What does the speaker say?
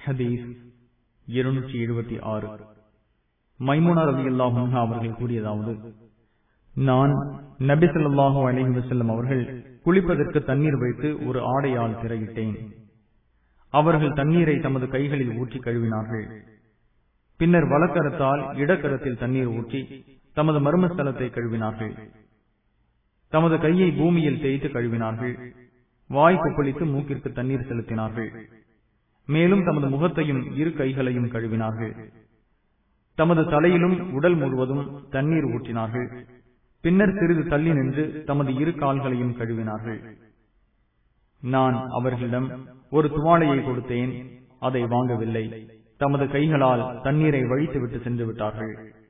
ஹதீஸ் இருநூற்றி எழுபத்தி ஆறு மைமுனா ரவி அல்லாஹ் அவர்கள் கூறியதாவது நான் நபி ஸல்லல்லாஹு அலைஹி வஸல்லம் அவர்கள் குளிப்பதற்கு தண்ணீர் வைத்து ஒரு ஆடையால் திரையிட்டேன் அவர்கள் தண்ணீரை தமது கைகளில் ஊற்றி கழுவினார்கள் பின்னர் வலக்கரத்தால் இடக்கரத்தில் தண்ணீர் ஊற்றி தமது மர்மஸ்தலத்தை கழுவினார்கள் தமது கையை பூமியில் தேய்த்து கழுவினார்கள் வாய் கொப்பளித்து மூக்கிற்கு தண்ணீர் செலுத்தினார்கள் மேலும் தமது முகத்தையும் இரு கைகளையும் கழுவினார்கள் தமது தலையிலும் உடல் முழுவதும் தண்ணீர் ஊற்றினார்கள் பின்னர் சிறிது தள்ளி நின்று தமது இரு கால்களையும் கழுவினார்கள் நான் அவர்களிடம் ஒரு துவாலையை கொடுத்தேன் அதை வாங்கவில்லை தமது கைகளால் தண்ணீரை வழித்துவிட்டு சென்று விட்டார்கள்